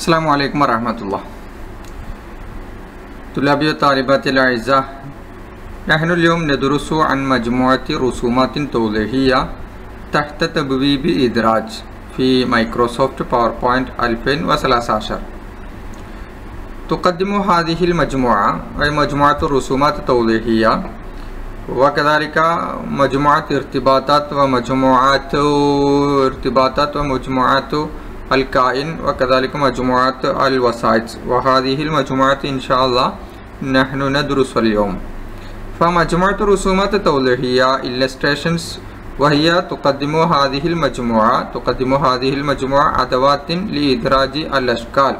السلام عليكم ورحمة الله طلابي وطالباتي الأعزاء نحن اليوم ندرس عن مجموعة رسومات توضيحية تحت تبويب إدراج في مايكروسوفت باوربوينت 2013 تقدم هذه المجموعة أي مجموعة الرسومات التوضيحية وكذلك مجموعة ارتباطات ومجموعات ارتباطات ومجموعات الكائن وكذلك مجموعة الوسائط وهذه المجموعة إن شاء الله نحن ندرس اليوم فمجموعة الرسومات التوضيحية illustrations وهي تقدم هذه المجموعة تقدم هذه المجموعة أدوات لإدراج الأشكال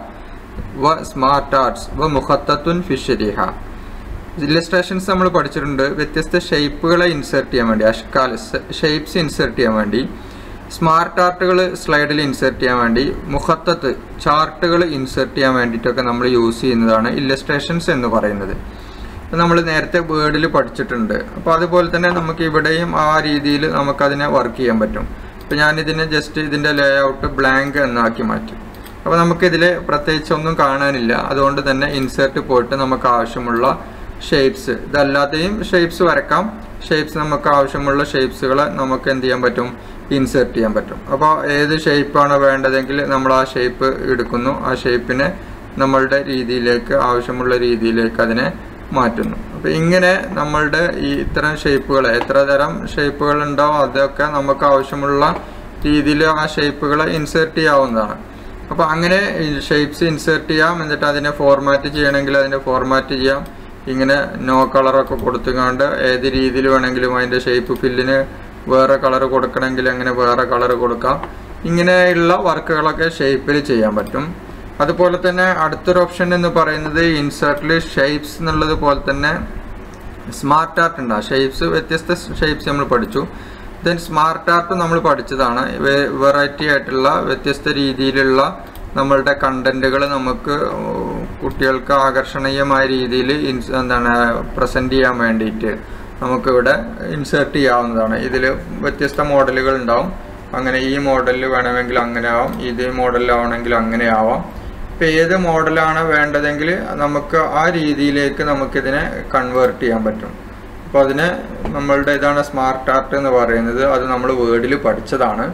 وسمارت arts ومخطط في الشريحة illustrations നമ്മൾ പഠിച്ചിട്ടുണ്ട് വ്യത്യസ്ത ഷേപ്പുകളെ ഇൻസേർട്ട് ചെയ്യാൻ വേണ്ടി അഷ്കാൽ ഷേപ്സ് ഇൻസേർട്ട് ചെയ്യാൻ വേണ്ടി സ്മാർട്ട് ആർട്ടുകൾ സ്ലൈഡിൽ ഇൻസേർട്ട് ചെയ്യാൻ വേണ്ടി മുഖത്തത്ത് ചാർട്ടുകൾ ഇൻസേർട്ട് ചെയ്യാൻ വേണ്ടിയിട്ടൊക്കെ നമ്മൾ യൂസ് ചെയ്യുന്നതാണ് ഇല്ലസ്ട്രേഷൻസ് എന്ന് പറയുന്നത് നമ്മൾ നേരത്തെ വേർഡിൽ പഠിച്ചിട്ടുണ്ട് അപ്പോൾ അതുപോലെ തന്നെ നമുക്ക് ഇവിടെയും ആ രീതിയിൽ നമുക്കതിനെ വർക്ക് ചെയ്യാൻ പറ്റും ഇപ്പോൾ ഞാനിതിനെ ജസ്റ്റ് ഇതിൻ്റെ ലേ ഔട്ട് ബ്ലാങ്ക് എന്നാക്കി മാറ്റി അപ്പോൾ നമുക്കിതിൽ പ്രത്യേകിച്ച് ഒന്നും കാണാനില്ല അതുകൊണ്ട് തന്നെ ഇൻസേർട്ട് പോയിട്ട് നമുക്ക് ആവശ്യമുള്ള ഷേപ്സ് ഇതല്ലാതെയും ഷേപ്സ് വരക്കാം ഷേപ്സ് നമുക്ക് ആവശ്യമുള്ള ഷേപ്സുകളെ നമുക്ക് എന്ത് ചെയ്യാൻ പറ്റും ഇൻസേർട്ട് ചെയ്യാൻ പറ്റും അപ്പോൾ ഏത് ഷേപ്പാണ് വേണ്ടതെങ്കിൽ നമ്മൾ ആ ഷേപ്പ് എടുക്കുന്നു ആ ഷേപ്പിനെ നമ്മളുടെ രീതിയിലേക്ക് ആവശ്യമുള്ള രീതിയിലേക്ക് അതിനെ മാറ്റുന്നു അപ്പോൾ ഇങ്ങനെ നമ്മളുടെ ഈ ഇത്തരം ഷേപ്പുകൾ എത്ര തരം ഷേപ്പുകൾ ഉണ്ടോ അതൊക്കെ നമുക്ക് ആവശ്യമുള്ള രീതിയിൽ ആ ഷേപ്പുകളെ ഇൻസേർട്ട് ചെയ്യാവുന്നതാണ് അപ്പോൾ അങ്ങനെ ഷേപ്സ് ഇൻസേർട്ട് ചെയ്യാം എന്നിട്ട് അതിനെ ഫോർമാറ്റ് ചെയ്യണമെങ്കിൽ അതിനെ ഫോർമാറ്റ് ചെയ്യാം ഇങ്ങനെ നോ കളറൊക്കെ കൊടുത്തുകൊണ്ട് ഏത് രീതിയിൽ വേണമെങ്കിലും അതിൻ്റെ ഷേപ്പ് ഫില്ലിന് വേറെ കളർ കൊടുക്കണമെങ്കിൽ അങ്ങനെ വേറെ കളർ കൊടുക്കാം ഇങ്ങനെയുള്ള വർക്കുകളൊക്കെ ഷേപ്പിൽ ചെയ്യാൻ പറ്റും അതുപോലെ തന്നെ അടുത്തൊരു ഓപ്ഷൻ എന്ന് പറയുന്നത് ഇൻസേർട്ടിൽ ഷേപ്സ് എന്നുള്ളത് പോലെ തന്നെ സ്മാർട്ട് ആർട്ട് ഉണ്ടാകും ഷേപ്സ് വ്യത്യസ്ത ഷേപ്സ് നമ്മൾ പഠിച്ചു ദെൻ സ്മാർട്ട് ആർട്ട് നമ്മൾ പഠിച്ചതാണ് വെറൈറ്റി ആയിട്ടുള്ള വ്യത്യസ്ത രീതിയിലുള്ള നമ്മളുടെ കണ്ടന്റുകൾ നമുക്ക് കുട്ടികൾക്ക് ആകർഷണീയമായ രീതിയിൽ എന്താണ് പ്രസൻറ്റ് ചെയ്യാൻ വേണ്ടിയിട്ട് നമുക്കിവിടെ ഇൻസേർട്ട് ചെയ്യാവുന്നതാണ് ഇതിൽ വ്യത്യസ്ത മോഡലുകൾ ഉണ്ടാവും അങ്ങനെ ഈ മോഡലിൽ വേണമെങ്കിൽ അങ്ങനെ ആവാം ഇത് മോഡലിലാവണമെങ്കിൽ അങ്ങനെ ആവാം ഇപ്പം ഏത് മോഡലാണ് വേണ്ടതെങ്കിൽ നമുക്ക് ആ രീതിയിലേക്ക് നമുക്കിതിനെ കൺവേർട്ട് ചെയ്യാൻ പറ്റും അപ്പോൾ അതിന് നമ്മളുടെ ഇതാണ് സ്മാർട്ട് ആർട്ട് എന്ന് പറയുന്നത് അത് നമ്മൾ വേർഡിൽ പഠിച്ചതാണ്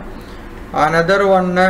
അനദർ വണ്ണ്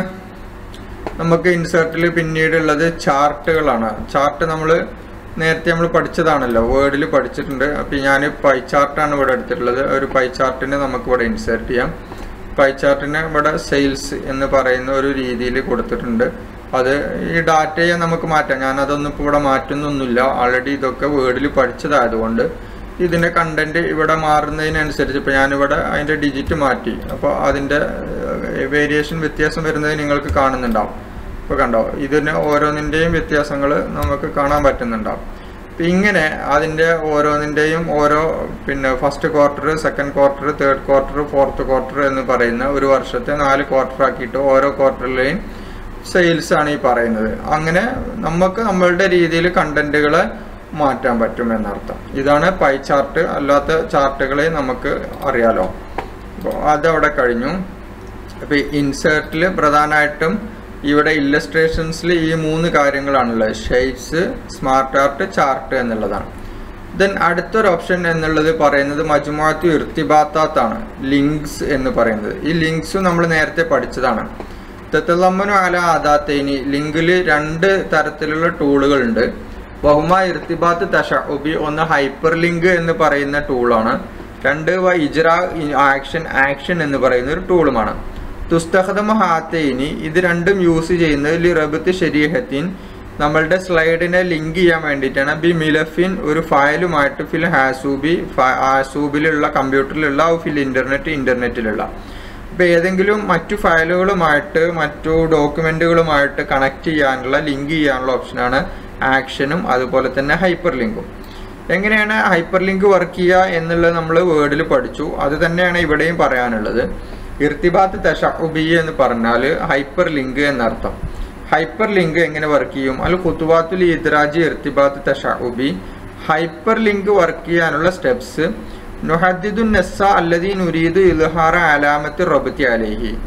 നമുക്ക് ഇൻസേർട്ടിൽ പിന്നീടുള്ളത് ചാർട്ടുകളാണ് ചാർട്ട് നമ്മൾ നേരത്തെ നമ്മൾ പഠിച്ചതാണല്ലോ വേർഡിൽ പഠിച്ചിട്ടുണ്ട് അപ്പോൾ ഞാൻ പൈ ചാർട്ടാണ് ഇവിടെ എടുത്തിട്ടുള്ളത് ഒരു പൈ ചാർട്ടിനെ നമുക്ക് ഇവിടെ ഇൻസേർട്ട് ചെയ്യാം പൈ ചാർട്ടിന് ഇവിടെ സെയിൽസ് എന്ന് പറയുന്ന ഒരു രീതിയിൽ കൊടുത്തിട്ടുണ്ട് അത് ഈ ഡാറ്റയെ നമുക്ക് മാറ്റാം ഞാൻ അതൊന്നും ഇപ്പോൾ ഇവിടെ മാറ്റുന്നൊന്നുമില്ല ഓൾറെഡി ഇതൊക്കെ വേർഡിൽ പഠിച്ചതായതുകൊണ്ട് ഇതിൻ്റെ കണ്ടന്റ് ഇവിടെ മാറുന്നതിനനുസരിച്ച് ഇപ്പോൾ ഞാനിവിടെ അതിൻ്റെ ഡിജിറ്റ് മാറ്റി അപ്പോൾ അതിൻ്റെ വേരിയേഷൻ വ്യത്യാസം വരുന്നത് നിങ്ങൾക്ക് കാണുന്നുണ്ടാവും ഇപ്പോൾ കണ്ടോ ഇതിന് ഓരോന്നിൻ്റെയും വ്യത്യാസങ്ങൾ നമുക്ക് കാണാൻ പറ്റുന്നുണ്ടാവും അപ്പം ഇങ്ങനെ അതിൻ്റെ ഓരോന്നിൻ്റെയും ഓരോ പിന്നെ first quarter second quarter third quarter fourth quarter എന്ന് പറയുന്ന ഒരു വർഷത്തെ നാല് ക്വാർട്ടർ ആക്കിയിട്ട് ഓരോ ക്വാർട്ടറിലെയും സെയിൽസ് ആണ് ഈ പറയുന്നത് അങ്ങനെ നമുക്ക് നമ്മളുടെ രീതിയിൽ കണ്ടന്റുകളെ മാറ്റാൻ പറ്റും എന്നർത്ഥം ഇതാണ് പൈ ചാർട്ട് അല്ലാത്ത ചാർട്ടുകളെ നമുക്ക് അറിയാലോ അപ്പോൾ അതവിടെ കഴിഞ്ഞു അപ്പോൾ ഇൻസേർട്ടിൽ പ്രധാനമായിട്ടും ഇവിടെ ഇല്ലസ്ട്രേഷൻസിൽ ഈ മൂന്ന് കാര്യങ്ങളാണുള്ളത് ഷെയ്പ്സ് സ്മാർട്ട് ആർട്ട് ചാർട്ട് എന്നുള്ളതാണ് ദെൻ അടുത്തൊരു ഓപ്ഷൻ എന്നുള്ളത് പറയുന്നത് മജുമാത്തു ഇർത്തിബാത്താത്താണ് ലിങ്ക്സ് എന്ന് പറയുന്നത് ഈ ലിങ്ക്സ് നമ്മൾ നേരത്തെ പഠിച്ചതാണ് തെത്തലമ്മനു അല ആദാത്തേനി ലിങ്കിൽ രണ്ട് തരത്തിലുള്ള ടൂളുകൾ ഉണ്ട് ബഹുമ ഇർത്തിബാത്ത് തഷ ഉബി ഒന്ന് ഹൈപ്പർ ലിങ്ക് എന്ന് പറയുന്ന ടൂളാണ് രണ്ട് വ ഇജ്ര ആക്ഷൻ ആക്ഷൻ എന്ന് പറയുന്ന ഒരു ടൂളുമാണ് തുസ്തഹദമ ഹാത്തേനി ഇത് രണ്ടും യൂസ് ചെയ്യുന്നത് ലി റബത്ത് ശരീഹത്തിൻ നമ്മളുടെ സ്ലൈഡിനെ ലിങ്ക് ചെയ്യാൻ വേണ്ടിയിട്ടാണ് ബി മിലഫിൻ ഒരു ഫയലുമായിട്ട് ഫിൽ ഹാസൂബി ഹാസൂബിലുള്ള കമ്പ്യൂട്ടറിലുള്ള ഫിൽ ഇൻ്റർനെറ്റ് ഇൻ്റർനെറ്റിലുള്ള ഇപ്പോൾ ഏതെങ്കിലും മറ്റു ഫയലുകളുമായിട്ട് മറ്റു ഡോക്യുമെൻറ്റുകളുമായിട്ട് കണക്ട് ചെയ്യാനുള്ള ലിങ്ക് ചെയ്യാനുള്ള ഓപ്ഷനാണ് ആക്ഷനും അതുപോലെ തന്നെ ഹൈപ്പർ ലിങ്കും എങ്ങനെയാണ് ഹൈപ്പർ ലിങ്ക് വർക്ക് ചെയ്യുക എന്നുള്ളത് നമ്മൾ വേർഡിൽ പഠിച്ചു അത് തന്നെയാണ് ഇവിടെയും പറയാനുള്ളത് ഇർത്തിബാത്ത് തഷഉബി എന്ന് പറഞ്ഞാൽ ഹൈപ്പർ ലിങ്ക് എന്നർത്ഥം ഹൈപ്പർ ലിങ്ക് എങ്ങനെ വർക്ക് ചെയ്യും അൽ കുത്തുവാത്തുൽ ഇദ്രാജി ഇർത്തിബാത്ത് തഷഉബി ഹൈപ്പർ ലിങ്ക് വർക്ക് ചെയ്യാനുള്ള സ്റ്റെപ്സ് നുഹദ്ദിദുൻ നസ്സ അല്ലദീ നുരീദു ഇൽഹാറ അലാമത്ത് റബത്തി അലേഹി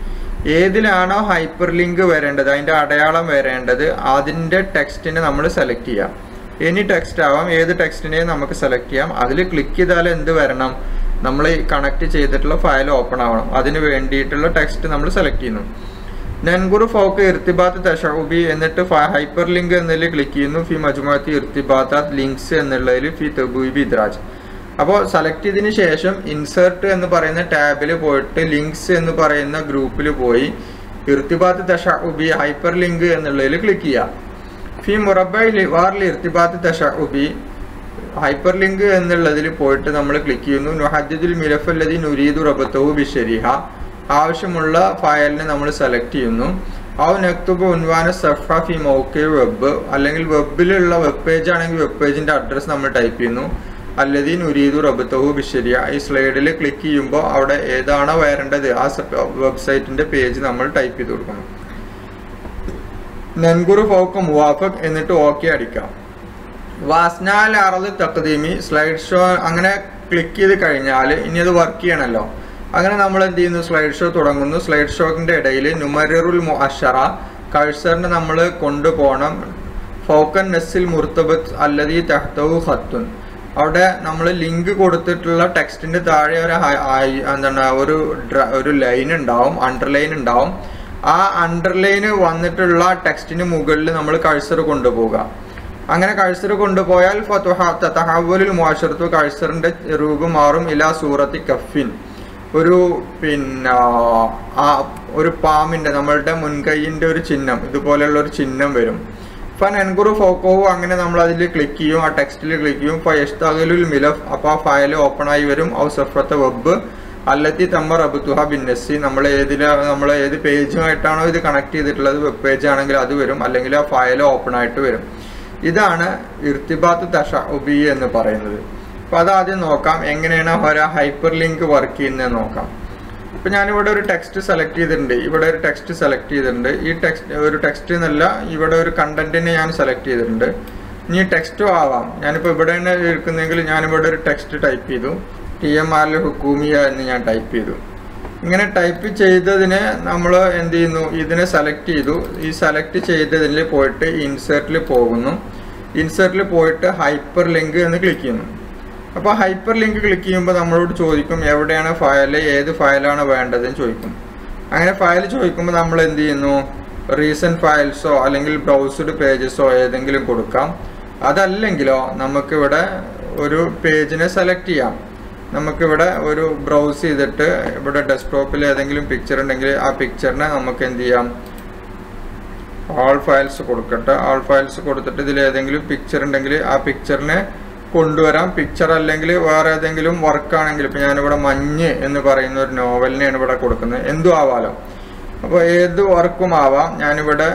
ഏതിലാണോ ഹൈപ്പർ ലിങ്ക് വരേണ്ടത് അതിൻ്റെ അടയാളം വരേണ്ടത് അതിൻ്റെ ടെക്സ്റ്റിനെ നമ്മൾ സെലക്ട് ചെയ്യാം എനി ടെക്സ്റ്റ് ആവാം ഏത് ടെക്സ്റ്റിനെയും നമുക്ക് സെലക്ട് ചെയ്യാം അതിൽ ക്ലിക്ക് ചെയ്താൽ എന്ത് വരണം നമ്മൾ കണക്ട് ചെയ്തിട്ടുള്ള ഫയൽ ഓപ്പൺ ആവണം അതിന് വേണ്ടിയിട്ടുള്ള ടെക്സ്റ്റ് നമ്മൾ സെലക്ട് ചെയ്യുന്നു നൻഗുറു ഫോക്ക് ഇർത്തിബാത്ത് തഷൗബി എന്നിട്ട് ഹൈപ്പർ ലിങ്ക് എന്നതിൽ ക്ലിക്ക് ചെയ്യുന്നു ഫി മജുമാത്തി ഇർത്തിബാത്താത്ത് ലിങ്ക്സ് എന്നുള്ളതിൽ ഫി തബൂബി ഇദ്രാജ് അപ്പോൾ സെലക്ട് ചെയ്തതിന് ശേഷം ഇൻസേർട്ട് എന്ന് പറയുന്ന ടാബിൽ പോയിട്ട് ലിങ്ക്സ് എന്ന് പറയുന്ന ഗ്രൂപ്പിൽ പോയി ഇർത്തിബാത്ത് തഷഉബി ഹൈപ്പർ ലിങ്ക് എന്നുള്ളതിൽ ക്ലിക്ക് ചെയ്യുക ഫി മുറബൈ വാറിൽ ഇർത്തിബാത്ത് തഷഉബി ഹൈപ്പർ ലിങ്ക് എന്നുള്ളതിൽ പോയിട്ട് നമ്മൾ ക്ലിക്ക് ചെയ്യുന്നു നുഹദ്ദുൽ മിലഫല്ലതി നുരീദു റബത്തവു ബിഷരിഹ ആവശ്യമുള്ള ഫയലിനെ നമ്മൾ സെലക്ട് ചെയ്യുന്നു ഔ നക്തുബ് ഉൻവാന സഫ ഫി മൗക്കെ വെബ് അല്ലെങ്കിൽ വെബിലുള്ള വെബ് പേജ് ആണെങ്കിൽ വെബ് പേജിന്റെ അഡ്രസ്സ് നമ്മൾ ടൈപ്പ് ചെയ്യുന്നു അല്ലതീൻ ഉരീദു റബത്തഹു ബിഷരിയ ഈ സ്ലൈഡിൽ ക്ലിക്ക് ചെയ്യുമ്പോൾ അവിടെ ഏതാണോ വരേണ്ടത് ആ വെബ്സൈറ്റിന്റെ പേജ് നമ്മൾ ടൈപ്പ് ചെയ്ത് കൊടുക്കണം നൻഗുറു ഫോക്ക് മുവാഫക് എന്നിട്ട് ഓക്കെ അടിക്കാം വാസ്നാൽ അറത് തക്കദീമി സ്ലൈഡ് ഷോ അങ്ങനെ ക്ലിക്ക് ചെയ്ത് കഴിഞ്ഞാൽ ഇനി അത് വർക്ക് ചെയ്യണമല്ലോ അങ്ങനെ നമ്മൾ എന്ത് ചെയ്യുന്നു സ്ലൈഡ് ഷോ തുടങ്ങുന്നു സ്ലൈഡ് ഷോക്കിന്റെ ഇടയിൽ നുമരുൽ മുഅഷറ കഴ്സറിനെ നമ്മൾ കൊണ്ടുപോകണം ഫോക്കൻ നെസ്സിൽ മുർത്തബത്ത് അല്ലതീ തഹ്തവു ഖത്തുൻ അവിടെ നമ്മൾ ലിങ്ക് കൊടുത്തിട്ടുള്ള ടെക്സ്റ്റിന്റെ താഴെ ഒരു എന്താണ് ഒരു ഒരു ലൈൻ ഉണ്ടാവും അണ്ടർലൈൻ ഉണ്ടാവും ആ അണ്ടർലൈന് വന്നിട്ടുള്ള ടെക്സ്റ്റിന് മുകളിൽ നമ്മൾ കഴ്സർ കൊണ്ടുപോകുക അങ്ങനെ കഴ്സർ കൊണ്ടുപോയാൽ തഹവലുൽ മുഅഷറത്തു കഴ്സറിന്റെ രൂപം മാറും ഇലാ സൂറത്തി കഫിൻ ഒരു പിന്നെ ആ ഒരു പാമ്പിന്റെ നമ്മളുടെ മുൻകൈയിന്റെ ഒരു ചിഹ്നം ഇതുപോലെയുള്ള ഒരു ചിഹ്നം വരും ഫൻ എൻകുറു ഫോക്കോവും അങ്ങനെ നമ്മൾ അതിൽ ക്ലിക്ക് ചെയ്യും ആ ടെക്സ്റ്റിൽ ക്ലിക്ക് ചെയ്യും ഫയസ്തകലുൽ മിലഫ് അപ്പോൾ ആ ഫയൽ ഓപ്പൺ ആയി വരും ഔ സഫത്തെ വെബ് അല്ലത്തി തമ്മ റബുത്തുഹ ബിന്നസി നമ്മൾ ഏതില നമ്മൾ ഏത് പേജുമായിട്ടാണോ ഇത് കണക്ട് ചെയ്തിട്ടുള്ളത് വെബ് പേജ് ആണെങ്കിൽ അത് വരും അല്ലെങ്കിൽ ആ ഫയൽ ഓപ്പൺ ആയിട്ട് വരും ഇതാണ് ഇർത്തിബാത്ത് തഷ ഉബി എന്ന് പറയുന്നത് അപ്പൊ അതാദ്യം നോക്കാം എങ്ങനെയാണ് ഒരു ഹൈപ്പർ ലിങ്ക് വർക്ക് ചെയ്യുന്നത് നോക്കാം ഇപ്പൊ ഞാനിവിടെ ഒരു ടെക്സ്റ്റ് സെലക്ട് ചെയ്തിട്ടുണ്ട് ഇവിടെ ഒരു ടെക്സ്റ്റ് സെലക്ട് ചെയ്തിട്ടുണ്ട് ഈ ടെക്സ്റ്റ് ഒരു ടെക്സ്റ്റ് എന്നല്ല ഇവിടെ ഒരു കണ്ടന്റിനെ ഞാൻ സെലക്ട് ചെയ്തിട്ടുണ്ട് ഇനി ടെക്സ്റ്റും ആവാം ഞാനിപ്പോൾ ഇവിടെ തന്നെ ഇരിക്കുന്നെങ്കിൽ ഞാനിവിടെ ഒരു ടെക്സ്റ്റ് ടൈപ്പ് ചെയ്തു ടി എം ആറിൽ ഹുക്കൂമിയ എന്ന് ഞാൻ ടൈപ്പ് ചെയ്തു ഇങ്ങനെ ടൈപ്പ് ചെയ്തതിന് നമ്മൾ എന്ത് ചെയ്യുന്നു ഇതിനെ സെലക്ട് ചെയ്തു ഈ സെലക്ട് ചെയ്തതിൽ പോയിട്ട് ഇൻസേർട്ടിൽ പോകുന്നു ഇൻസേർട്ടിൽ പോയിട്ട് ഹൈപ്പർ ലിങ്ക് എന്ന് ക്ലിക്ക് ചെയ്യുന്നു അപ്പോൾ ഹൈപ്പർ ലിങ്ക് ക്ലിക്ക് ചെയ്യുമ്പോൾ നമ്മളോട് ചോദിക്കും എവിടെയാണ് ഫയൽ ഏത് ഫയലാണ് വേണ്ടതെന്ന് ചോദിക്കും അങ്ങനെ ഫയൽ ചോദിക്കുമ്പോൾ നമ്മൾ എന്ത് ചെയ്യുന്നു റീസെൻറ്റ് ഫയൽസോ അല്ലെങ്കിൽ ബ്രൗസ്ഡ് പേജസോ ഏതെങ്കിലും കൊടുക്കാം അതല്ലെങ്കിലോ നമുക്കിവിടെ ഒരു പേജിനെ സെലക്ട് ചെയ്യാം നമുക്കിവിടെ ഒരു ബ്രൗസ് ചെയ്തിട്ട് ഇവിടെ ഡെസ്ക്ടോപ്പിൽ ഏതെങ്കിലും പിക്ചർ ഉണ്ടെങ്കിൽ ആ പിക്ചറിനെ നമുക്ക് എന്ത് ചെയ്യാം ആൾ ഫയൽസ് കൊടുക്കട്ടെ ആൾ ഫയൽസ് കൊടുത്തിട്ട് ഇതിൽ ഏതെങ്കിലും പിക്ചർ ഉണ്ടെങ്കിൽ ആ പിക്ചറിനെ കൊണ്ടുവരാം പിക്ചർ അല്ലെങ്കിൽ വേറെ ഏതെങ്കിലും വർക്ക് ആണെങ്കിൽ ഇപ്പം ഞാനിവിടെ മഞ്ഞ് എന്ന് പറയുന്ന ഒരു നോവലിനെയാണ് ഇവിടെ കൊടുക്കുന്നത് എന്തും ആവാലോ അപ്പോൾ ഏത് വർക്കും ആവാം ഞാനിവിടെ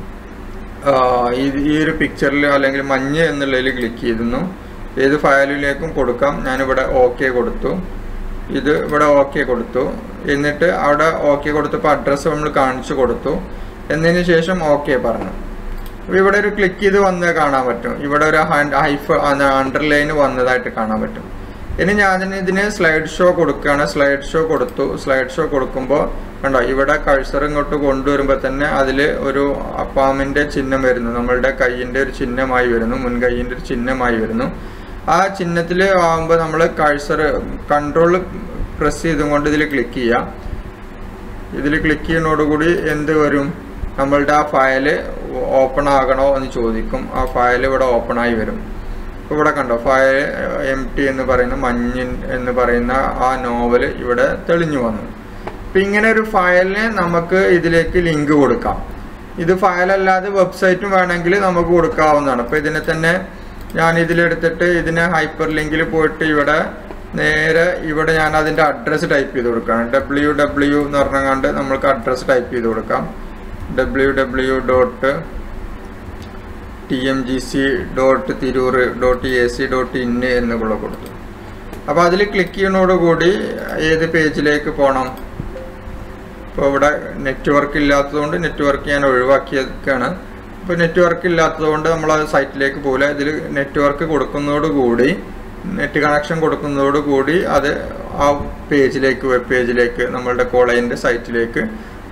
ഈ ഒരു പിക്ചറിൽ അല്ലെങ്കിൽ മഞ്ഞ് എന്നുള്ളതിൽ ക്ലിക്ക് ചെയ്തിരുന്നു ഏത് ഫയലിലേക്കും കൊടുക്കാം ഞാനിവിടെ ഓക്കെ കൊടുത്തു ഇത് ഇവിടെ ഓക്കെ കൊടുത്തു എന്നിട്ട് അവിടെ ഓക്കെ കൊടുത്തപ്പോൾ അഡ്രസ്സ് നമ്മൾ കാണിച്ചു കൊടുത്തു എന്നതിന് ശേഷം ഓക്കെ പറഞ്ഞു അപ്പോൾ ഇവിടെ ഒരു ക്ലിക്ക് ചെയ്ത് വന്ന് കാണാൻ പറ്റും ഇവിടെ ഒരു ഹൈഫ് അണ്ടർലൈൻ വന്നതായിട്ട് കാണാൻ പറ്റും ഇനി ഞാൻ ഇതിന് സ്ലൈഡ് ഷോ കൊടുക്കുകയാണ് സ്ലൈഡ് ഷോ കൊടുത്തു സ്ലൈഡ് ഷോ കൊടുക്കുമ്പോൾ കണ്ടോ ഇവിടെ കഴ്സർ ഇങ്ങോട്ട് കൊണ്ടുവരുമ്പോൾ തന്നെ അതിൽ ഒരു അപ്പാമിൻ്റെ ചിഹ്നം വരുന്നു നമ്മളുടെ കൈയിൻ്റെ ഒരു ചിഹ്നമായി വരുന്നു മുൻകൈയിൻ്റെ ഒരു ചിഹ്നമായി വരുന്നു ആ ചിഹ്നത്തിൽ ആകുമ്പോൾ നമ്മൾ കഴ്സർ കൺട്രോൾ പ്രസ് ചെയ്തുകൊണ്ട് ഇതിൽ ക്ലിക്ക് ചെയ്യാം ഇതിൽ ക്ലിക്ക് ചെയ്യുന്നതോടുകൂടി എന്ത് വരും നമ്മളുടെ ആ ഫയല് ഓപ്പൺ ആകണോ എന്ന് ചോദിക്കും ആ ഫയൽ ഇവിടെ ഓപ്പൺ ആയി വരും ഇവിടെ കണ്ടോ ഫയൽ എം ടി എന്ന് പറയുന്ന മഞ്ഞിൻ എന്ന് പറയുന്ന ആ നോവൽ ഇവിടെ തെളിഞ്ഞു വന്നു അപ്പം ഇങ്ങനെ ഒരു ഫയലിനെ നമുക്ക് ഇതിലേക്ക് ലിങ്ക് കൊടുക്കാം ഇത് ഫയലല്ലാതെ വെബ്സൈറ്റും വേണമെങ്കിൽ നമുക്ക് കൊടുക്കാവുന്നതാണ് അപ്പോൾ ഇതിനെ തന്നെ ഞാൻ ഇതിലെടുത്തിട്ട് ഇതിനെ ഹൈപ്പർ ലിങ്കിൽ പോയിട്ട് ഇവിടെ നേരെ ഇവിടെ ഞാൻ അതിൻ്റെ അഡ്രസ്സ് ടൈപ്പ് ചെയ്ത് കൊടുക്കുകയാണ് ഡബ്ല്യു ഡബ്ല്യു എന്ന് പറഞ്ഞാണ്ട് നമ്മൾക്ക് അഡ്രസ്സ് ടൈപ്പ് ചെയ്ത് കൊടുക്കാം W W dot T M G C dot Tirur dot A C dot in എന്നുള്ള കൊടുത്തു അപ്പോൾ അതിൽ ക്ലിക്ക് ചെയ്യുന്നതോടുകൂടി ഏത് പേജിലേക്ക് പോകണം ഇപ്പോൾ ഇവിടെ നെറ്റ്വർക്ക് ഇല്ലാത്തതുകൊണ്ട് നെറ്റ്വർക്ക് ഞാൻ ഒഴിവാക്കിയൊക്കെയാണ് ഇപ്പോൾ നെറ്റ്വർക്ക് ഇല്ലാത്തതുകൊണ്ട് നമ്മൾ ആ സൈറ്റിലേക്ക് പോകില്ല ഇതിൽ നെറ്റ്വർക്ക് കൊടുക്കുന്നതോടുകൂടി നെറ്റ് കണക്ഷൻ കൊടുക്കുന്നതോടുകൂടി അത് ആ പേജിലേക്ക് വെബ് പേജിലേക്ക് നമ്മളുടെ കോളേജിൻ്റെ സൈറ്റിലേക്ക്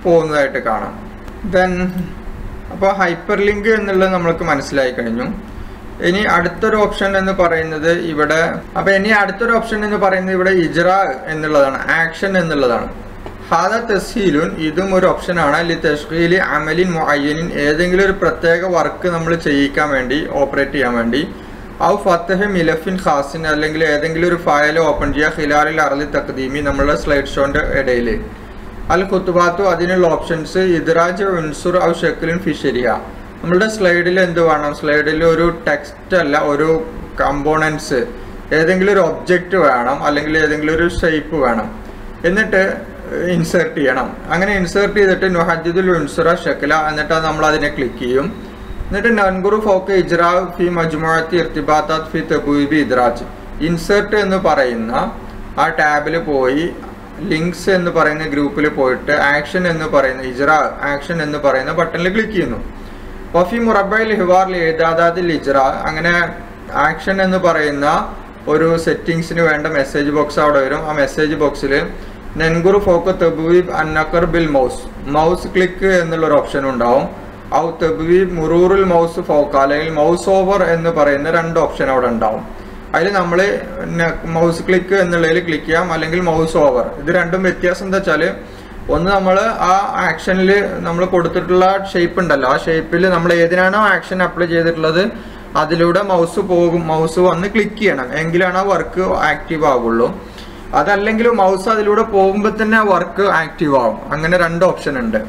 പോകുന്നതായിട്ട് കാണാം ദെൻ അപ്പോൾ ഹൈപ്പർ ലിങ്ക് എന്നുള്ളത് നമ്മൾക്ക് മനസ്സിലായി കഴിഞ്ഞു ഇനി അടുത്തൊരു ഓപ്ഷൻ എന്ന് പറയുന്നത് ഇവിടെ അപ്പൊ ഇനി അടുത്തൊരു ഓപ്ഷൻ എന്ന് പറയുന്നത് ഇവിടെ ഇജ്റ എന്നുള്ളതാണ് ആക്ഷൻ എന്നുള്ളതാണ് ഹാദ തസ്ഹീലുൻ ഇതും ഒരു ഓപ്ഷനാണ് ലി തഷ്കീലി അമലിൻ മുഅയ്യനിൻ ഏതെങ്കിലും ഒരു പ്രത്യേക വർക്ക് നമ്മൾ ചെയ്യിക്കാൻ വേണ്ടി ഓപ്പറേറ്റ് ചെയ്യാൻ വേണ്ടി ഔ ഫത്തഹ് മിലഫിൻ ഖാസിൻ അല്ലെങ്കിൽ ഏതെങ്കിലും ഒരു ഫയൽ ഓപ്പൺ ചെയ്യുക ഹിലാലിൽ അറലി തക്ദീമി നമ്മളുടെ സ്ലൈഡ് ഷോന്റെ ഇടയിൽ അൽ കുത്തുബാത്തു അതിനുള്ള ഓപ്ഷൻസ് ഇദ്രാജ് ഉൻസുർ ഔ ഷെക്കിലിൻ ഫിഷരിയ നമ്മളുടെ സ്ലൈഡിൽ എന്ത് വേണം സ്ലൈഡിൽ ഒരു ടെക്സ്റ്റ് അല്ല ഒരു കമ്പോണൻസ് ഏതെങ്കിലും ഒരു ഒബ്ജക്റ്റ് വേണം അല്ലെങ്കിൽ ഏതെങ്കിലും ഒരു ഷേപ്പ് വേണം എന്നിട്ട് ഇൻസേർട്ട് ചെയ്യണം അങ്ങനെ ഇൻസേർട്ട് ചെയ്തിട്ട് നുഹജിദുൽ ഉൻസുറ ഷെക്കല എന്നിട്ട് നമ്മൾ അതിനെ ക്ലിക്ക് ചെയ്യും എന്നിട്ട് നൻഗുറു ഫോക്ക് ഇജ്രാ ഫി മജ്മുഅത്തി ഇർത്തിബാത്താത്ത് ഫി തബൂബി ഇദ്രാജ് ഇൻസേർട്ട് എന്ന് പറയുന്ന ആ ടാബിൽ പോയി ലിങ്ക്സ് എന്ന് പറയുന്ന ഗ്രൂപ്പിൽ പോയിട്ട് ആക്ഷൻ എന്ന് പറയുന്ന ഇജ്റ ആക്ഷൻ എന്ന് പറയുന്ന ബട്ടണിൽ ക്ലിക്ക് ചെയ്യുന്നു വഫി മുറബൈൽ ഹിവാറിൽ എഴുതാതാതിൽ ഇജ്റ അങ്ങനെ ആക്ഷൻ എന്ന് പറയുന്ന ഒരു സെറ്റിങ്സിന് വേണ്ട മെസ്സേജ് ബോക്സ് അവിടെ വരും ആ മെസ്സേജ് ബോക്സിൽ നെൻഗുറു ഫോക്ക് തബുവീബ് അന്നക്കർ ബിൽ മൗസ് മൗസ് ക്ലിക്ക് എന്നുള്ള ഒരു ഓപ്ഷൻ ഉണ്ടാവും ഔ തബുവീബ് മുറൂറുൽ മൗസ് ഫോക്ക് അല്ലെങ്കിൽ മൗസ് ഓവർ എന്ന് പറയുന്ന രണ്ട് ഓപ്ഷൻ അവിടെ ഉണ്ടാവും അതിൽ നമ്മൾ മൗസ് ക്ലിക്ക് എന്നുള്ളതിൽ ക്ലിക്ക് ചെയ്യാം അല്ലെങ്കിൽ മൗസ് ഓവർ ഇത് രണ്ടും വ്യത്യാസം എന്താ വെച്ചാൽ ഒന്ന് നമ്മൾ ആ ആക്ഷനിൽ നമ്മൾ കൊടുത്തിട്ടുള്ള ഷേപ്പ് ഉണ്ടല്ലോ ആ ഷേപ്പിൽ നമ്മൾ ഏതിനാണോ ആക്ഷൻ അപ്ലൈ ചെയ്തിട്ടുള്ളത് അതിലൂടെ മൗസ് പോകും മൗസ് വന്ന് ക്ലിക്ക് ചെയ്യണം എങ്കിലാണ് ആ വർക്ക് ആക്റ്റീവ് ആകുള്ളൂ അതല്ലെങ്കിൽ മൗസ് അതിലൂടെ പോകുമ്പോൾ തന്നെ വർക്ക് ആക്റ്റീവ് ആവും അങ്ങനെ രണ്ട് ഓപ്ഷൻ ഉണ്ട്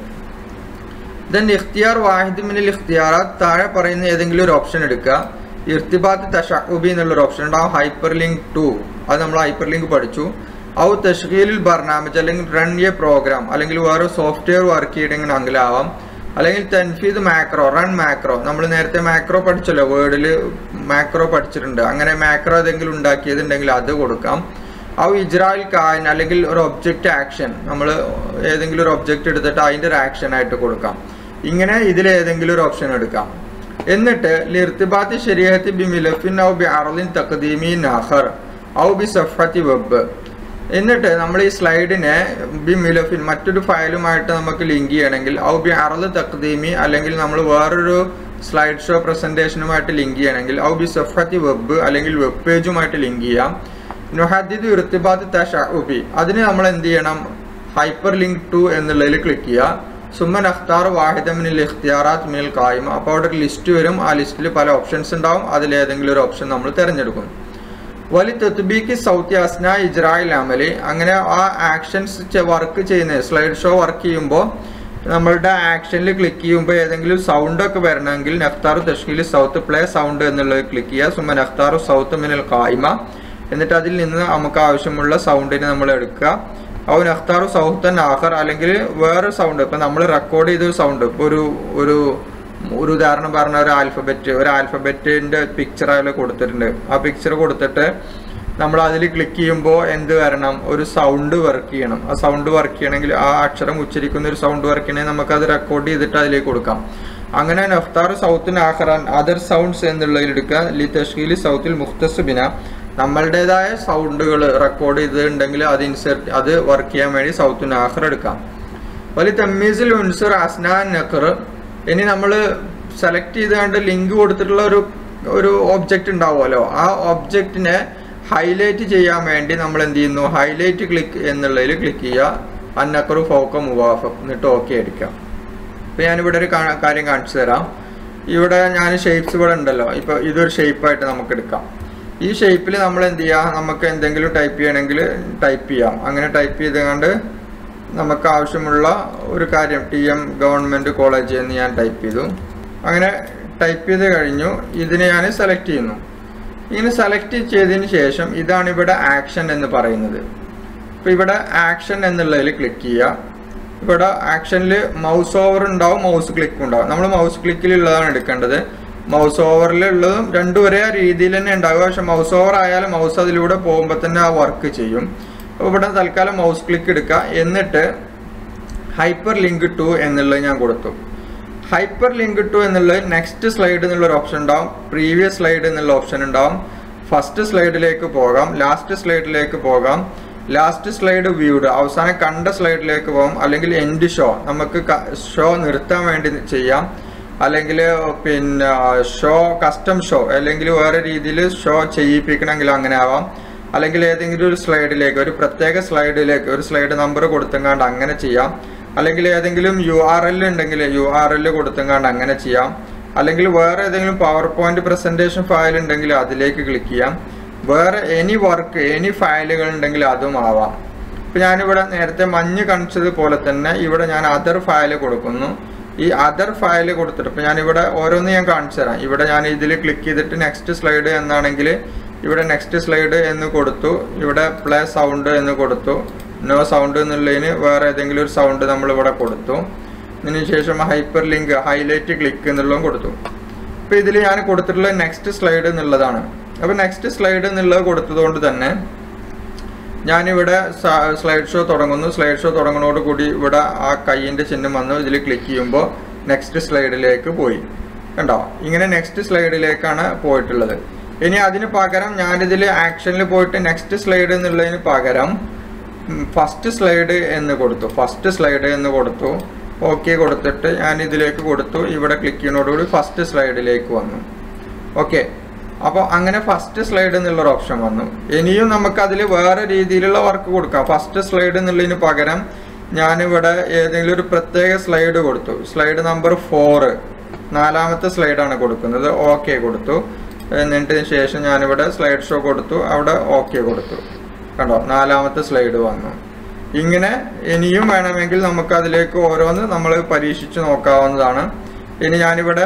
ദെൻ ഇഖ്തിയാർ വാഹിദ് മിനിൽ ഇഖ്തിയാറാത്ത് താഴെ പറയുന്ന ഏതെങ്കിലും ഒരു ഓപ്ഷൻ എടുക്കുക ഇർത്തിബാത്ത് തഷഉബി എന്നുള്ളൊരു ഓപ്ഷൻ ഉണ്ടാവും ഹൈപ്പർ ലിങ്ക് ടു അത് നമ്മൾ ഹൈപ്പർ ലിങ്ക് പഠിച്ചു ഔ തഷ്കീലിൽ ബർനാമജ് അല്ലെങ്കിൽ റൺ എ പ്രോഗ്രാം അല്ലെങ്കിൽ വേറെ സോഫ്റ്റ്വെയർ വർക്ക് ചെയ്യണമെങ്കിൽ ആവാം അല്ലെങ്കിൽ തൻഫീദ് മാക്രോ റൺ മാക്രോ നമ്മൾ നേരത്തെ മാക്രോ പഠിച്ചല്ലോ വേർഡിൽ മാക്രോ പഠിച്ചിട്ടുണ്ട് അങ്ങനെ മാക്രോ ഏതെങ്കിലും ഉണ്ടാക്കിയതുണ്ടെങ്കിൽ അത് കൊടുക്കാം ഔ ഇജ്രായിൽ കായൻ അല്ലെങ്കിൽ ഒരു ഒബ്ജക്റ്റ് ആക്ഷൻ നമ്മൾ ഏതെങ്കിലും ഒരു ഒബ്ജക്റ്റ് എടുത്തിട്ട് അതിൻ്റെ ഒരു ആക്ഷൻ ആയിട്ട് കൊടുക്കാം ഇങ്ങനെ ഇതിൽ ഏതെങ്കിലും ഒരു ഓപ്ഷൻ എടുക്കാം എന്നിട്ട് ലിർത്തിബാത്തി ശരീരത്തി ബി മിലഫിൻ ഔ ബി അറലിൻ തഖദീമി നാഹർ ഔ ബി സഫത്തി വെബ് എന്നിട്ട് നമ്മൾ ഈ സ്ലൈഡിനെ ബി മിലഫിൻ മറ്റൊരു ഫയലുമായിട്ട് നമുക്ക് ലിങ്ക് ചെയ്യണമെങ്കിൽ ഔ ബി അറല് തഖദീമി അല്ലെങ്കിൽ നമ്മൾ വേറൊരു സ്ലൈഡ് ഷോ പ്രസന്റേഷനുമായിട്ട് ലിങ്ക് ചെയ്യണമെങ്കിൽ ഔ ബി സഫത്തി വെബ് അല്ലെങ്കിൽ വെബ് പേജുമായിട്ട് ലിങ്ക് ചെയ്യാം നുഹദിദ് ഇർത്തിബാത്ത് തഷഉബി അതിന് നമ്മൾ എന്ത് ചെയ്യണം ഹൈപ്പർ ലിങ്ക് ടു എന്നുള്ളതിൽ ക്ലിക്ക് ചെയ്യുക സുമ്മൻ അഖ്താർ വാഹിദ മിനിൽ ഇഖ്തിയാറാത്ത് മിനിൽ കായ്മ അപ്പോൾ അവിടെ ഒരു ലിസ്റ്റ് വരും ആ ലിസ്റ്റിൽ പല ഓപ്ഷൻസ് ഉണ്ടാവും അതിൽ ഏതെങ്കിലും ഒരു ഓപ്ഷൻ നമ്മൾ തിരഞ്ഞെടുക്കും വലി തെത്തുബീക്ക് സൗത്ത് അസ്ന ഇജ്രായിൽ അമലി അങ്ങനെ ആ ആക്ഷൻസ് വർക്ക് ചെയ്യുന്ന സ്ലൈഡ് ഷോ വർക്ക് ചെയ്യുമ്പോൾ നമ്മളുടെ ആക്ഷനിൽ ക്ലിക്ക് ചെയ്യുമ്പോൾ ഏതെങ്കിലും സൗണ്ട് ഒക്കെ വരണമെങ്കിൽ നഖ്താറു തഷ്കീൽ സൗത്ത് പ്ലേ സൗണ്ട് എന്നുള്ളത് ക്ലിക്ക് ചെയ്യുക സുമ്മ നഖ്താറു സൗത്ത് മിനൽ കായ്മ എന്നിട്ട് അതിൽ നിന്ന് നമുക്ക് ആവശ്യമുള്ള സൗണ്ടിനെ നമ്മൾ എടുക്കുക അവൻ അഖ്താറു സൗത്തൻ ആഹർ അല്ലെങ്കിൽ വേറെ സൗണ്ട് ഇപ്പം നമ്മൾ റെക്കോർഡ് ചെയ്ത സൗണ്ട് ഇപ്പോൾ ഒരു ഒരു ഒരു ഉദാഹരണം പറഞ്ഞ ഒരു ആൽഫബറ്റ് ഒരു ആൽഫബറ്റിൻ്റെ പിക്ചർ അതിൽ കൊടുത്തിട്ടുണ്ട് ആ പിക്ചർ കൊടുത്തിട്ട് നമ്മൾ അതിൽ ക്ലിക്ക് ചെയ്യുമ്പോൾ എന്ത് വരണം ഒരു സൗണ്ട് വർക്ക് ചെയ്യണം ആ സൗണ്ട് വർക്ക് ചെയ്യണമെങ്കിൽ ആ അക്ഷരം ഉച്ചരിക്കുന്ന ഒരു സൗണ്ട് വർക്ക് ചെയ്യണമെങ്കിൽ നമുക്കത് റെക്കോർഡ് ചെയ്തിട്ട് അതിലേക്ക് കൊടുക്കാം അങ്ങനെ നഫ്താർ സൗത്തിന് ആഹ്റാൻ അതർ സൗണ്ട്സ് എന്നുള്ളതിൽ എടുക്കുക ലി തഷ്കീലി സൗത്തിൽ മുഖ്തസുബിന നമ്മളുടേതായ സൗണ്ടുകൾ റെക്കോർഡ് ചെയ്തിട്ടുണ്ടെങ്കിൽ അത് ഇൻസെർട്ട് അത് വർക്ക് ചെയ്യാൻ വേണ്ടി സൗത്തിന് ആഹ്റ എടുക്കാം വലിയ തമ്മീസിൽ ഉൻസുർ അസ്നാൻ നഖർ ഇനി നമ്മൾ സെലക്ട് ചെയ്തുകൊണ്ട് ലിങ്ക് കൊടുത്തിട്ടുള്ള ഒരു ഒരു ഒബ്ജക്റ്റ് ഉണ്ടാവുമല്ലോ ആ ഒബ്ജക്റ്റിനെ ഹൈലൈറ്റ് ചെയ്യാൻ വേണ്ടി നമ്മൾ എന്ത് ചെയ്യുന്നു ഹൈലൈറ്റ് ക്ലിക്ക് എന്നുള്ളതിൽ ക്ലിക്ക് ചെയ്യുക അന്നക്കറു ഫോക്ക മുവാഫ് എന്നിട്ട് ഓക്കെ അടിക്കാം ഇപ്പം ഞാനിവിടെ ഒരു കാര്യം കാണിച്ചു തരാം ഇവിടെ ഞാൻ ഷേപ്സ് ഇവിടെ ഉണ്ടല്ലോ ഇപ്പോൾ ഇതൊരു ഷേപ്പായിട്ട് നമുക്ക് എടുക്കാം ഈ ഷേപ്പിൽ നമ്മൾ എന്ത് ചെയ്യുക നമുക്ക് എന്തെങ്കിലും ടൈപ്പ് ചെയ്യണമെങ്കിൽ ടൈപ്പ് ചെയ്യാം അങ്ങനെ ടൈപ്പ് ചെയ്തുകൊണ്ട് നമുക്ക് ആവശ്യമുള്ള ഒരു കാര്യം ടി എം ഗവൺമെൻറ് കോളേജ് എന്ന് ഞാൻ ടൈപ്പ് ചെയ്തു അങ്ങനെ ടൈപ്പ് ചെയ്ത് കഴിഞ്ഞു ഇതിനെ ഞാൻ സെലക്ട് ചെയ്യുന്നു ഇങ്ങനെ സെലക്ട് ചെയ്തതിന് ശേഷം ഇതാണ് ഇവിടെ ആക്ഷൻ എന്ന് പറയുന്നത് ഇപ്പോൾ ഇവിടെ ആക്ഷൻ എന്നുള്ളതിൽ ക്ലിക്ക് ചെയ്യുക ഇവിടെ ആക്ഷനിൽ മൗസ് ഓവർ ഉണ്ടാവും മൗസ് ക്ലിക്ക് ഉണ്ടാവും നമ്മൾ മൗസ് ക്ലിക്കിലുള്ളതാണ് എടുക്കേണ്ടത് മൗസ് ഓവറിലുള്ളതും രണ്ടും ഒരേ രീതിയിൽ തന്നെ ഉണ്ടാവുക പക്ഷെ മൗസ് ഓവർ ആയാലും മൗസ് അതിലൂടെ പോകുമ്പോൾ തന്നെ ആ വർക്ക് ചെയ്യും അപ്പോൾ ഇവിടെ തൽക്കാലം മൗസ് ക്ലിക്ക് എടുക്കുക എന്നിട്ട് ഹൈപ്പർ ലിങ്ക് ടു എന്നുള്ളത് ഞാൻ കൊടുത്തു ഹൈപ്പർ ലിങ്ക് ടു എന്നുള്ളത് നെക്സ്റ്റ് സ്ലൈഡ് എന്നുള്ള ഒരു ഓപ്ഷൻ ഉണ്ടാവും പ്രീവിയസ് സ്ലൈഡ് എന്നുള്ള ഓപ്ഷൻ ഉണ്ടാവും ഫസ്റ്റ് സ്ലൈഡിലേക്ക് പോകാം ലാസ്റ്റ് സ്ലൈഡിലേക്ക് പോകാം ലാസ്റ്റ് സ്ലൈഡ് വ്യൂഡ് അവസാനം കണ്ട സ്ലൈഡിലേക്ക് പോകും അല്ലെങ്കിൽ എൻഡ് ഷോ നമുക്ക് ഷോ നിർത്താൻ വേണ്ടി ചെയ്യാം അല്ലെങ്കിൽ പിന്നെ ഷോ കസ്റ്റം ഷോ അല്ലെങ്കിൽ വേറെ രീതിയിൽ ഷോ ചെയ്യിപ്പിക്കണമെങ്കിൽ അങ്ങനെ ആവാം അല്ലെങ്കിൽ ഏതെങ്കിലും ഒരു സ്ലൈഡിലേക്ക് ഒരു പ്രത്യേക സ്ലൈഡിലേക്ക് ഒരു സ്ലൈഡ് നമ്പർ കൊടുത്തെങ്ങാണ്ട് അങ്ങനെ ചെയ്യാം അല്ലെങ്കിൽ ഏതെങ്കിലും യു ആർ എൽ ഉണ്ടെങ്കിൽ യു ആർ എൽ കൊടുത്തെങ്ങാണ്ട് അങ്ങനെ ചെയ്യാം അല്ലെങ്കിൽ വേറെ ഏതെങ്കിലും പവർ പോയിന്റ് പ്രസന്റേഷൻ ഫയൽ ഉണ്ടെങ്കിൽ അതിലേക്ക് ക്ലിക്ക് ചെയ്യാം വേറെ എനി വർക്ക് എനി ഫയലുകൾ ഉണ്ടെങ്കിൽ അതും ആവാം ഇപ്പം ഞാനിവിടെ നേരത്തെ മഞ്ഞ് കാണിച്ചതുപോലെ തന്നെ ഇവിടെ ഞാൻ അതർ ഫയൽ കൊടുക്കുന്നു ഈ അതർ ഫയൽ കൊടുത്തിട്ട് ഇപ്പം ഞാനിവിടെ ഓരോന്ന് ഞാൻ കാണിച്ചു തരാം ഇവിടെ ഞാൻ ഇതിൽ ക്ലിക്ക് ചെയ്തിട്ട് നെക്സ്റ്റ് സ്ലൈഡ് എന്നാണെങ്കിൽ ഇവിടെ നെക്സ്റ്റ് സ്ലൈഡ് എന്ന് കൊടുത്തു ഇവിടെ പ്ലേ സൗണ്ട് എന്ന് കൊടുത്തു നോ സൗണ്ട് എന്നുള്ളതിന് വേറെ ഏതെങ്കിലും ഒരു സൗണ്ട് നമ്മൾ ഇവിടെ കൊടുത്തു ഇതിന് ശേഷം ഹൈപ്പർ ലിങ്ക് ഹൈലൈറ്റ് ക്ലിക്ക് എന്നുള്ളതും കൊടുത്തു അപ്പോൾ ഇതിൽ ഞാൻ കൊടുത്തിട്ടുള്ള നെക്സ്റ്റ് സ്ലൈഡ് എന്നുള്ളതാണ് അപ്പോൾ നെക്സ്റ്റ് സ്ലൈഡ് എന്നുള്ളത് കൊടുത്തതുകൊണ്ട് തന്നെ ഞാനിവിടെ സ്ലൈഡ് ഷോ തുടങ്ങുന്നു സ്ലൈഡ് ഷോ തുടങ്ങുന്നതോട് കൂടി ഇവിടെ ആ കൈയിൻ്റെ ചിഹ്നം വന്നു ഇതിൽ ക്ലിക്ക് ചെയ്യുമ്പോൾ നെക്സ്റ്റ് സ്ലൈഡിലേക്ക് പോയി കണ്ടോ ഇങ്ങനെ നെക്സ്റ്റ് സ്ലൈഡിലേക്കാണ് പോയിട്ടുള്ളത് ഇനി അതിന് പകരം ഞാനിതിൽ ആക്ഷനിൽ പോയിട്ട് നെക്സ്റ്റ് സ്ലൈഡ് എന്നുള്ളതിന് പകരം ഫസ്റ്റ് സ്ലൈഡ് എന്ന് കൊടുത്തു ഫസ്റ്റ് സ്ലൈഡ് എന്ന് കൊടുത്തു ഓക്കെ കൊടുത്തിട്ട് ഞാൻ ഇതിലേക്ക് കൊടുത്തു ഇവിടെ ക്ലിക്ക് ചെയ്യുന്നതോടുകൂടി ഫസ്റ്റ് സ്ലൈഡിലേക്ക് വന്നു ഓക്കെ അപ്പോൾ അങ്ങനെ ഫസ്റ്റ് സ്ലൈഡ് എന്നുള്ളൊരു ഓപ്ഷൻ വന്നു ഇനിയും നമുക്ക് അതിൽ വേറെ രീതിയിലുള്ള വർക്ക് കൊടുക്കാം ഫസ്റ്റ് സ്ലൈഡ് എന്നുള്ളതിന് പകരം ഞാനിവിടെ ഏതെങ്കിലും ഒരു പ്രത്യേക സ്ലൈഡ് കൊടുത്തു സ്ലൈഡ് നമ്പർ ഫോറ് നാലാമത്തെ സ്ലൈഡാണ് കൊടുക്കുന്നത് ഓക്കെ കൊടുത്തു എന്നിട്ട് ശേഷം ഞാനിവിടെ സ്ലൈഡ് ഷോ കൊടുത്തു അവിടെ ഓക്കെ കൊടുത്തു കണ്ടോ നാലാമത്തെ സ്ലൈഡ് വന്നു ഇങ്ങനെ ഇനിയും വേണമെങ്കിൽ നമുക്ക് അതിലേക്ക് ഓരോന്ന് നമ്മൾ പരീക്ഷിച്ച് നോക്കാവുന്നതാണ് ഇനി ഞാനിവിടെ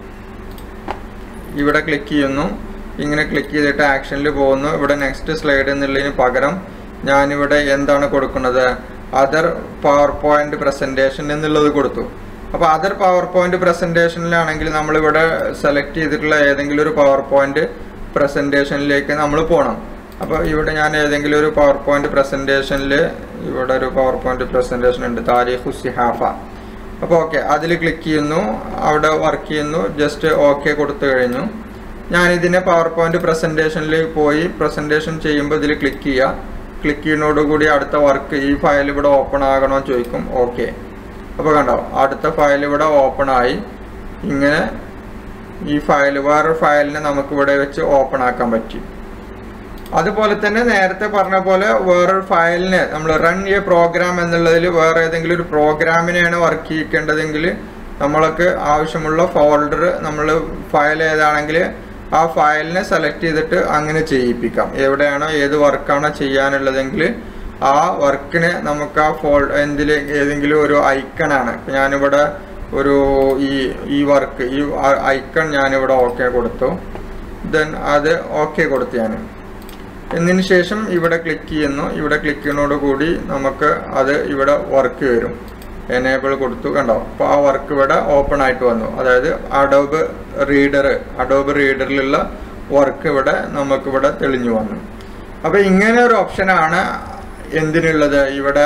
ഇവിടെ ക്ലിക്ക് ചെയ്യുന്നു ഇങ്ങനെ ക്ലിക്ക് ചെയ്തിട്ട് ആക്ഷനിൽ പോകുന്നു ഇവിടെ നെക്സ്റ്റ് സ്ലൈഡ് എന്നുള്ളതിന് പകരം ഞാനിവിടെ എന്താണ് കൊടുക്കുന്നത് അതർ പവർ പോയിന്റ് പ്രസൻറ്റേഷൻ എന്നുള്ളത് കൊടുത്തു അപ്പോൾ അതർ പവർ പോയിന്റ് പ്രസൻറ്റേഷനിലാണെങ്കിൽ നമ്മളിവിടെ സെലക്ട് ചെയ്തിട്ടുള്ള ഏതെങ്കിലും ഒരു പവർ പോയിന്റ് പ്രസൻറ്റേഷനിലേക്ക് നമ്മൾ പോകണം അപ്പോൾ ഇവിടെ ഞാൻ ഏതെങ്കിലും ഒരു പവർ പോയിന്റ് പ്രസൻറ്റേഷനിൽ ഇവിടെ ഒരു പവർ പോയിന്റ് പ്രസൻറ്റേഷൻ ഉണ്ട് താരിഖു സിഹാഫ അപ്പോൾ ഓക്കെ അതിൽ ക്ലിക്ക് ചെയ്യുന്നു അവിടെ വർക്ക് ചെയ്യുന്നു ജസ്റ്റ് ഓക്കെ കൊടുത്തു കഴിഞ്ഞു ഞാനിതിനെ പവർ പോയിന്റ് പ്രസൻറ്റേഷനിൽ പോയി പ്രസൻറ്റേഷൻ ചെയ്യുമ്പോൾ ഇതിൽ ക്ലിക്ക് ചെയ്യുക ക്ലിക്ക് ചെയ്യുന്നതോടുകൂടി അടുത്ത വർക്ക് ഈ ഫയൽ ഇവിടെ ഓപ്പൺ ആകണോ ചോദിക്കും ഓക്കെ അപ്പോൾ കണ്ടോ അടുത്ത ഫയൽ ഇവിടെ ഓപ്പൺ ആയി ഇങ്ങനെ ഈ ഫയൽ വേറൊരു ഫയലിനെ നമുക്ക് ഇവിടെ വെച്ച് ഓപ്പൺ ആക്കാൻ പറ്റി അതുപോലെ തന്നെ നേരത്തെ പറഞ്ഞ പോലെ വേറൊരു ഫയലിന് നമ്മൾ റൺ എ പ്രോഗ്രാം എന്നുള്ളതിൽ വേറെ ഏതെങ്കിലും ഒരു പ്രോഗ്രാമിനെയാണ് വർക്ക് ചെയ്യിക്കേണ്ടതെങ്കിൽ നമ്മൾക്ക് ആവശ്യമുള്ള ഫോൾഡർ നമ്മൾ ഫയൽ ഏതാണെങ്കിൽ ആ ഫയലിനെ സെലക്ട് ചെയ്തിട്ട് അങ്ങനെ ചെയ്യിപ്പിക്കാം എവിടെയാണോ ഏത് വർക്കാണോ ചെയ്യാനുള്ളതെങ്കിൽ ആ വർക്കിന് നമുക്ക് ആ ഫോൾ എന്തിൽ ഏതെങ്കിലും ഒരു ഐക്കണാണ് ഇപ്പം ഞാനിവിടെ ഒരു ഈ ഈ വർക്ക് ഈ ഐക്കൺ ഞാനിവിടെ ഓക്കെ കൊടുത്തു ദെൻ അത് ഓക്കെ കൊടുത്തു ഞാൻ എന്നതിന് ശേഷം ഇവിടെ ക്ലിക്ക് ചെയ്യുന്നു ഇവിടെ ക്ലിക്ക് ചെയ്യുന്നതോട് കൂടി നമുക്ക് അത് ഇവിടെ വർക്ക് വരും എനേബിൾ കൊടുത്തു കണ്ടോ അപ്പോൾ ആ വർക്ക് ഇവിടെ ഓപ്പൺ ആയിട്ട് വന്നു അതായത് അഡോബ് റീഡർ അഡോബ് റീഡറിലുള്ള വർക്ക് ഇവിടെ നമുക്കിവിടെ തെളിഞ്ഞു വന്നു അപ്പോൾ ഇങ്ങനെ ഒരു ഓപ്ഷനാണ് എന്തിനുള്ളത് ഇവിടെ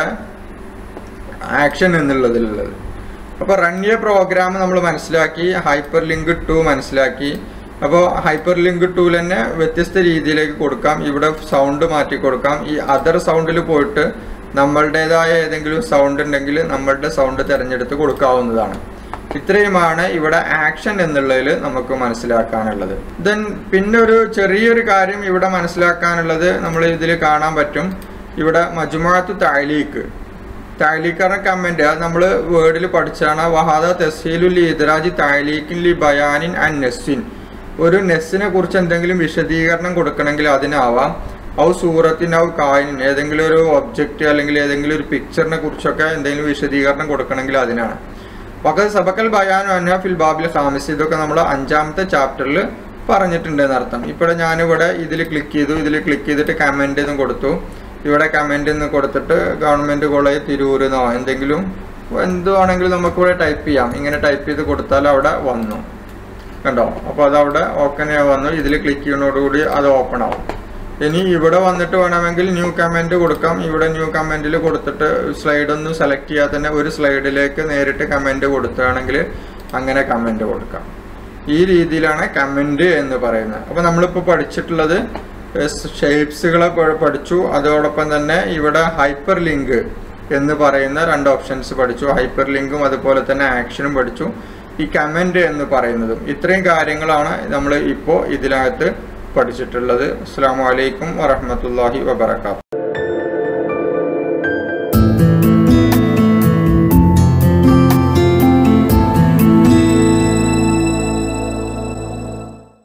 ആക്ഷൻ എന്നുള്ളതിലുള്ളത് അപ്പോൾ റൺ എ പ്രോഗ്രാം നമ്മൾ മനസ്സിലാക്കി ഹൈപ്പർ ലിങ്ക് ടു മനസ്സിലാക്കി അപ്പോൾ ഹൈപ്പർ ലിങ്ക് ടൂൽ തന്നെ വ്യത്യസ്ത രീതിയിലേക്ക് കൊടുക്കാം ഇവിടെ സൗണ്ട് മാറ്റി കൊടുക്കാം ഈ അതർ സൗണ്ടിൽ പോയിട്ട് നമ്മളുടേതായ ഏതെങ്കിലും സൗണ്ട് ഉണ്ടെങ്കിൽ നമ്മളുടെ സൗണ്ട് തിരഞ്ഞെടുത്ത് കൊടുക്കാവുന്നതാണ് ഇത്രയുമാണ് ഇവിടെ ആക്ഷൻ എന്നുള്ളതിൽ നമുക്ക് മനസ്സിലാക്കാനുള്ളത് ദെൻ പിന്നെ ഒരു ചെറിയൊരു കാര്യം ഇവിടെ മനസ്സിലാക്കാനുള്ളത് നമ്മൾ ഇതിൽ കാണാൻ പറ്റും ഇവിടെ മജുമാത്ത് താലീക്ക് താലീക്കറ കമന്റ് അത് നമ്മൾ വേർഡിൽ പഠിച്ചാണ് വഹാദ തെസീലുൽ ഇദ്രാജി താലീക്കിൻ ലി ബയാനിൻ ആൻഡ് നെസ്സിൻ ഒരു നെസ്സിനെ കുറിച്ച് എന്തെങ്കിലും വിശദീകരണം കൊടുക്കണമെങ്കിൽ അതിനാവാം ഔ സൂറത്തിന് ഔ കായിൻ ഏതെങ്കിലും ഒരു ഒബ്ജക്റ്റ് അല്ലെങ്കിൽ ഏതെങ്കിലും ഒരു പിക്ചറിനെ കുറിച്ചൊക്കെ എന്തെങ്കിലും വിശദീകരണം കൊടുക്കണമെങ്കിൽ അതിനാണ് വഖത് സബക്കൽ ബയാൻ അന്ന ഫിൽ ബാബിൽ ഖാമിസ് ഇതൊക്കെ നമ്മൾ അഞ്ചാമത്തെ ചാപ്റ്ററിൽ പറഞ്ഞിട്ടുണ്ട് എന്നർത്ഥം ഇവിടെ ഞാനിവിടെ ഇതിൽ ക്ലിക്ക് ചെയ്തു ഇതിൽ ക്ലിക്ക് ചെയ്തിട്ട് കമൻ്റ് എന്ന് കൊടുത്തു ഇവിടെ കമൻ്റ് എന്ന് കൊടുത്തിട്ട് ഗവൺമെൻറ് കോളേജ് തിരൂരെന്നോ എന്തെങ്കിലും എന്തുവാണെങ്കിലും നമുക്കിവിടെ ടൈപ്പ് ചെയ്യാം ഇങ്ങനെ ടൈപ്പ് ചെയ്ത് കൊടുത്താൽ അവിടെ വന്നു കണ്ടോ അപ്പോൾ അതവിടെ ഓപ്പൺ വന്നു ഇതിൽ ക്ലിക്ക് ചെയ്യുന്നതോടുകൂടി അത് ഓപ്പൺ ആവും ഇനി ഇവിടെ വന്നിട്ട് വേണമെങ്കിൽ ന്യൂ കമൻറ്റ് കൊടുക്കാം ഇവിടെ ന്യൂ കമൻറ്റിൽ കൊടുത്തിട്ട് സ്ലൈഡ് ഒന്നും സെലക്ട് ചെയ്യാതെ തന്നെ ഒരു സ്ലൈഡിലേക്ക് നേരിട്ട് കമൻറ്റ് കൊടുക്കുകയാണെങ്കിൽ അങ്ങനെ കമൻറ്റ് കൊടുക്കാം ഈ രീതിയിലാണ് കമൻറ്റ് എന്ന് പറയുന്നത് അപ്പോൾ നമ്മളിപ്പോൾ പഠിച്ചിട്ടുള്ളത് ഷേപ്സുകളെ പഠിച്ചു അതോടൊപ്പം തന്നെ ഇവിടെ ഹൈപ്പർ ലിങ്ക് എന്ന് പറയുന്ന രണ്ട് ഓപ്ഷൻസ് പഠിച്ചു ഹൈപ്പർ ലിങ്കും അതുപോലെ തന്നെ ആക്ഷനും പഠിച്ചു ഈ കമൻറ്റ് എന്ന് പറയുന്നതും ഇത്രയും കാര്യങ്ങളാണ് നമ്മൾ ഇപ്പോൾ ഇതിനകത്ത് പഠിച്ചിട്ടുള്ളത് അസ്സാം വലൈക്കും വറഹമത്തല്ലാഹി വബർക്കാത്തു